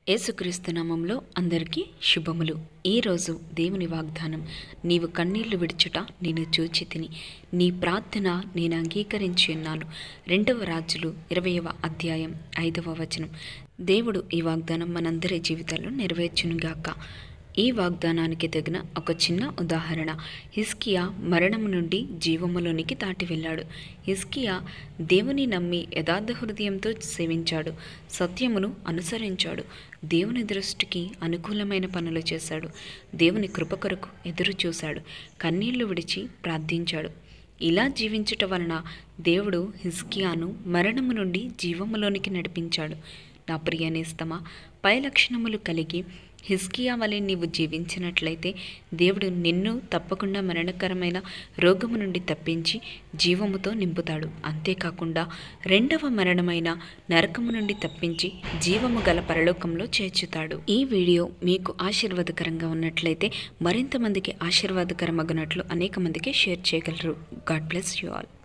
యేసుక్రీస్తు నామంలో అందరికీ శుభములు ఈరోజు దేవుని వాగ్దానం నీవు కన్నీళ్లు విడుచుట నేను చూచి తిని నీ ప్రార్థన నేను అంగీకరించి ఉన్నాను రెండవ రాజులు ఇరవయవ అధ్యాయం ఐదవ వచనం దేవుడు ఈ వాగ్దానం మనందరి జీవితాల్లో నెరవేర్చునుగాక ఈ వాగ్దానానికి తగిన ఒక చిన్న ఉదాహరణ హిస్కియా మరణము నుండి జీవములోనికి దాటి వెళ్ళాడు హిస్కియా దేవుని నమ్మి యథార్థ హృదయంతో సేవించాడు సత్యమును అనుసరించాడు దేవుని దృష్టికి అనుకూలమైన పనులు చేశాడు దేవుని కృప కొరకు ఎదురు చూశాడు కన్నీళ్లు విడిచి ప్రార్థించాడు ఇలా జీవించుట వలన దేవుడు హిస్కియాను మరణము నుండి జీవములోనికి నడిపించాడు నా ప్రియ నేస్తమా పై లక్షణములు కలిగి హిస్కియా వలె నీవు జీవించినట్లయితే దేవుడు నిన్ను తప్పకుండా మరణకరమైన రోగము నుండి తప్పించి జీవముతో నింపుతాడు అంతేకాకుండా రెండవ మరణమైన నరకము నుండి తప్పించి జీవము గల పరలోకంలో చేర్చుతాడు ఈ వీడియో మీకు ఆశీర్వాదకరంగా ఉన్నట్లయితే మరింత మందికి ఆశీర్వాదకరమగినట్లు అనేక మందికి షేర్ చేయగలరు గాడ్ బ్లెస్ యు ఆల్